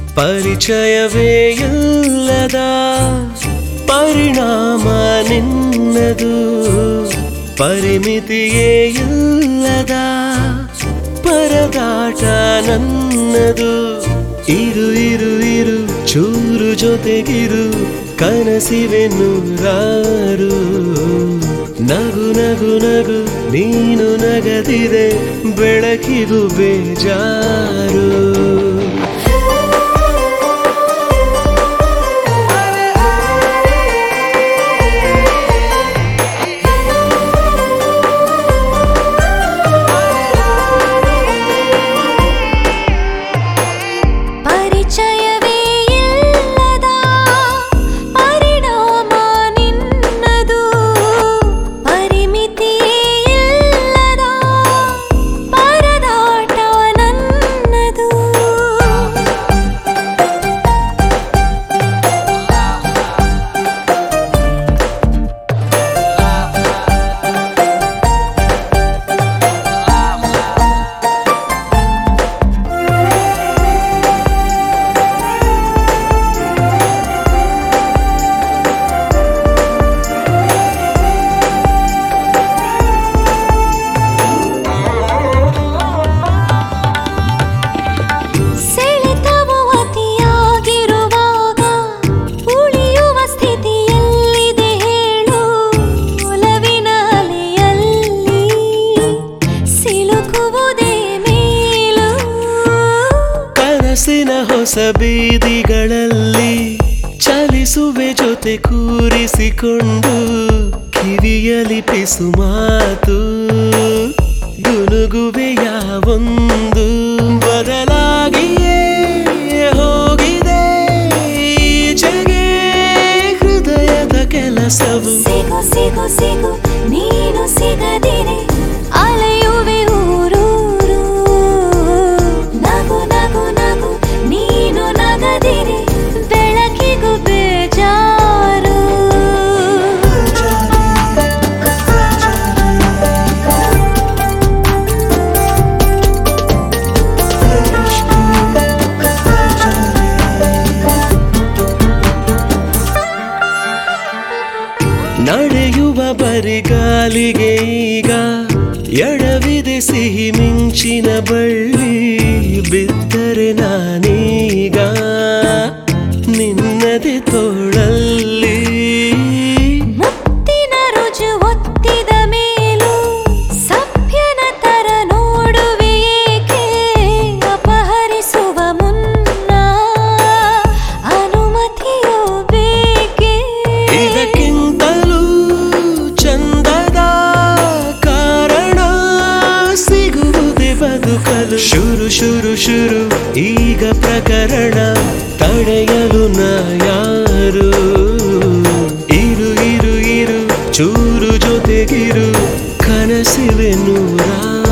ಪರಿಚಯವೇ ಇಲ್ಲದ ಪರಿಣಾಮ ನಿನ್ನದು ಪರಿಮಿತಿಯೇ ಇಲ್ಲದ ಪರದಾಟ ನನ್ನದು ಇರು ಇರು ಇರು ಚೂರು ಜೊತೆಗಿರು ಕನಸಿವೆ ನೂರಾರು ನಗು ನಗು ನಗು ನೀನು ನಗದಿದೆ ಬೆಳಕಿಗೂ ಬೇಜಾರು ಪರಿಚಯವೇ ಇಲ್ಲದ ಪರಿಣಾಮ ನಿನ್ನದು ಪರಿಮಿತಿಯೇ ಇಲ್ಲದ ಪರದಾಟ ನನ್ನದು ಸೆಳೆತವು ಅತಿಯಾಗಿರುವಾಗ ಉಳಿಯುವ ಸ್ಥಿತಿಯಲ್ಲಿದೆ ಹೇಳು ಒಲವಿನ ಅಲೆಯಲ್ಲಿ ಸಿಲುಕುವುದೇ ಮೇಲು ಕನಸಿನ ಹೊಸ ಬೀದಿಗಳಲ್ಲಿ ಚಲಿಸುವೆ ಜೊತೆ ಕೂರಿಸಿಕೊಂಡು ಕಿವಿಯಲಿ ಪಿಸು ಮಾತು ಗುನುಗುವೆ ಯಾವೊಂದು ಬದಲಾಗಿಯೇ ಹೋಗಿದೆ ಈಚೆಗೆ ಹೃದಯದ ಕೆಲಸವು ಸಿಗು ಸಿಗು ಸಿಗು ನೀನು ಸಿಗದಿರೆ ಅಲೆಯುವೆ ಊರೂರು ನಗು ನಗು ನಗು ನೀನು ನಗದಿರೆ ಬೆಳಕಿಗೂ ಬೇಜಾರು ನಡೆಯುವ ಬರಿಗಾಲಿಗೆ ಈಗ ಎಡವಿದೆ ಸಿಹಿ ಮಿಂಚಿನ ಬಳ್ಳಿ ಬಿದ್ದರೆ ನಾನೀಗ ನಿನ್ನದೆ ತೋಳಲ್ಲಿ ಮುತ್ತಿನ ರುಜು ಒತ್ತಿದ ಮೇಲೂ ಸಭ್ಯನ ತರ ನೋಡುವೆ ಏಕೆ ಅಪಹರಿಸುವ ಮುನ್ನ ಅನುಮತಿಯೋ ಬೇಕೆ ಇದಕ್ಕಿಂತಲೂ ಚಂದದ ಕಾರಣ ಸಿಗುವುದೇ ಬದುಕಲು ಶುರು ಶುರು ಶುರು ಈಗ ಪ್ರಕರಣ ತಡೆಯಲು ನಾ ಯಾರು ಇರು ಇರು ಇರು ಚೂರು ಜೊತೆಗಿರು ಕನಸಿವೆ ನೂರಾರು